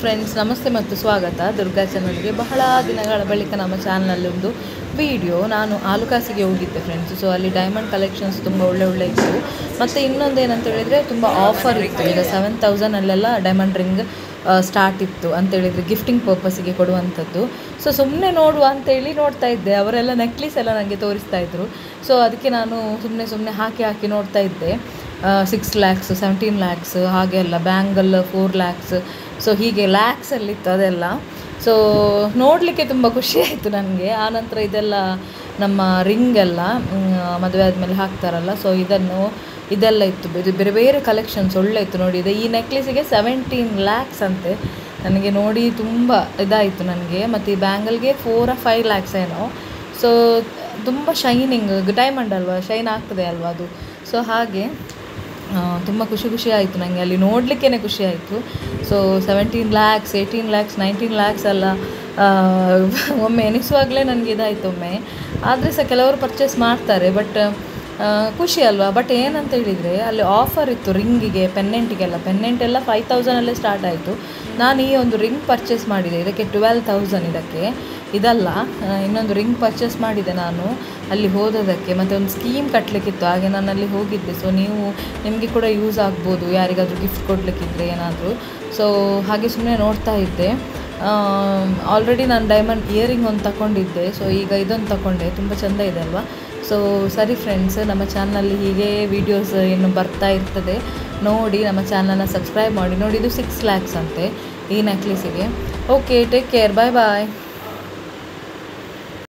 friends ನಮಸ್ತೆ ಮತ್ತು ಸ್ವಾಗತ ದುರ್ಗಾ ಚಾನಲ್ಗೆ ಬಹಳ ದಿನಗಳ ಬಳಿಕ ನಮ್ಮ ಚಾನಲಲ್ಲಿ ಒಂದು ವಿಡಿಯೋ ನಾನು ಆಲುಕಾಸಿಗೆ ಹೋಗಿದ್ದೆ ಫ್ರೆಂಡ್ಸ್ ಸೊ ಅಲ್ಲಿ ಡೈಮಂಡ್ ಕಲೆಕ್ಷನ್ಸ್ ತುಂಬ ಒಳ್ಳೆ ಒಳ್ಳೆ ಇತ್ತು ಮತ್ತು ಇನ್ನೊಂದು ಏನಂತ ಹೇಳಿದರೆ ತುಂಬ ಆಫರ್ ಇತ್ತು ಈಗ ಸೆವೆನ್ ತೌಸಂಡಲ್ಲೆಲ್ಲ ಡೈಮಂಡ್ ರಿಂಗ್ ಸ್ಟಾರ್ಟ್ ಇತ್ತು ಅಂತೇಳಿದರೆ ಗಿಫ್ಟಿಂಗ್ ಪರ್ಪಸ್ಸಿಗೆ ಕೊಡುವಂಥದ್ದು ಸೊ ಸುಮ್ಮನೆ ನೋಡುವ ಅಂತೇಳಿ ನೋಡ್ತಾ ಇದ್ದೆ ಅವರೆಲ್ಲ ನೆಕ್ಲೆಸ್ ಎಲ್ಲ ನನಗೆ ತೋರಿಸ್ತಾ ಇದ್ರು ಸೊ ಅದಕ್ಕೆ ನಾನು ಸುಮ್ಮನೆ ಸುಮ್ಮನೆ ಹಾಕಿ ಹಾಕಿ ನೋಡ್ತಾ ಇದ್ದೆ ಸಿಕ್ಸ್ ಲ್ಯಾಕ್ಸ್ ಸೆವೆಂಟೀನ್ ಲ್ಯಾಕ್ಸ್ ಹಾಗೆ ಎಲ್ಲ ಬ್ಯಾಂಗಲ್ ಫೋರ್ ಲ್ಯಾಕ್ಸ್ ಸೊ ಹೀಗೆ ಲ್ಯಾಕ್ಸಲ್ಲಿತ್ತು ಅದೆಲ್ಲ ಸೊ ನೋಡಲಿಕ್ಕೆ ತುಂಬ ಖುಷಿ ಆಯಿತು ನನಗೆ ಆನಂತರ ಇದೆಲ್ಲ ನಮ್ಮ ರಿಂಗ್ ಎಲ್ಲ ಮದುವೆ ಆದಮೇಲೆ ಹಾಕ್ತಾರಲ್ಲ ಸೊ ಇದನ್ನು ಇದೆಲ್ಲ ಇತ್ತು ಇದು ಬೇರೆ ಬೇರೆ ಕಲೆಕ್ಷನ್ಸ್ ಒಳ್ಳೆ ಇತ್ತು ನೋಡಿ ಇದು ಈ ನೆಕ್ಲೆಸಿಗೆ ಸೆವೆಂಟೀನ್ ಲ್ಯಾಕ್ಸ್ ಅಂತೆ ನನಗೆ ನೋಡಿ ತುಂಬ ಇದಾಯಿತು ನನಗೆ ಮತ್ತು ಈ ಬ್ಯಾಂಗಲ್ಗೆ ಫೋರ್ ಫೈವ್ ಲ್ಯಾಕ್ಸ್ ಏನೋ ಸೊ ತುಂಬ ಶೈನಿಂಗ್ ಡೈಮಂಡ್ ಅಲ್ವಾ ಶೈನ್ ಆಗ್ತದೆ ಅಲ್ವಾ ಅದು ಸೊ ಹಾಗೆ ತುಂಬ ಖುಷಿ ಖುಷಿ ಆಯಿತು ನನಗೆ ಅಲ್ಲಿ ನೋಡಲಿಕ್ಕೇ ಖುಷಿ ಆಯಿತು so seventeen lakhs eighteen lakhs nineteen lakhs ಎಲ್ಲ ಒಮ್ಮೆ ಎನಿಸುವಾಗಲೇ ನನಗೆ ಇದಾಯಿತು ಒಮ್ಮೆ ಆದರೆ ಸಹ ಕೆಲವರು ಪರ್ಚೇಸ್ ಮಾಡ್ತಾರೆ ಬಟ್ ಖುಷಿ ಅಲ್ವಾ ಬಟ್ ಏನಂತ ಹೇಳಿದರೆ ಅಲ್ಲಿ ಆಫರ್ ಇತ್ತು ರಿಂಗಿಗೆ ಪೆನ್ನೆಂಟಿಗೆಲ್ಲ ಪೆನ್ನೆಂಟ್ ಎಲ್ಲ ಫೈವ್ ತೌಸಂಡಲ್ಲೇ ಸ್ಟಾರ್ಟ್ ಆಯಿತು ನಾನು ಈ ಒಂದು ರಿಂಗ್ ಪರ್ಚೇಸ್ ಮಾಡಿದೆ ಇದಕ್ಕೆ ಟ್ವೆಲ್ ತೌಸಂಡ್ ಇದಕ್ಕೆ ಇದಲ್ಲ ಇನ್ನೊಂದು ರಿಂಗ್ ಪರ್ಚೇಸ್ ಮಾಡಿದೆ ನಾನು ಅಲ್ಲಿ ಹೋದದಕ್ಕೆ ಮತ್ತು ಒಂದು ಸ್ಕೀಮ್ ಕಟ್ಟಲಿಕ್ಕಿತ್ತು ಹಾಗೆ ನಾನು ಅಲ್ಲಿ ಹೋಗಿದ್ದೆ ಸೊ ನೀವು ನಿಮಗೆ ಕೂಡ ಯೂಸ್ ಆಗ್ಬೋದು ಯಾರಿಗಾದರೂ ಗಿಫ್ಟ್ ಕೊಡಲಿಕ್ಕಿದ್ರೆ ಏನಾದರೂ ಸೊ ಹಾಗೆ ಸುಮ್ಮನೆ ನೋಡ್ತಾ ಇದ್ದೆ ಆಲ್ರೆಡಿ ನಾನು ಡೈಮಂಡ್ ಇಯರಿಂಗ್ ಒಂದು ತಗೊಂಡಿದ್ದೆ ಸೊ ಈಗ ಇದೊಂದು ತಗೊಂಡೆ ತುಂಬ ಚೆಂದ ಇದೆ ಅಲ್ವಾ ಸೊ ಸರಿ ಫ್ರೆಂಡ್ಸ್ ನಮ್ಮ ಚಾನಲಲ್ಲಿ ಹೀಗೆ ವೀಡಿಯೋಸ್ ಇನ್ನು ಬರ್ತಾ ಇರ್ತದೆ ನೋಡಿ ನಮ್ಮ ಚಾನಲ್ನ ಸಬ್ಸ್ಕ್ರೈಬ್ ಮಾಡಿ ನೋಡಿ ಇದು ಸಿಕ್ಸ್ ಲ್ಯಾಕ್ಸ್ ಅಂತೆ ಈ ನೆಕ್ಲೆಸಿಗೆ ಓಕೆ ಟೇಕ್ ಕೇರ್ ಬಾಯ್ ಬಾಯ್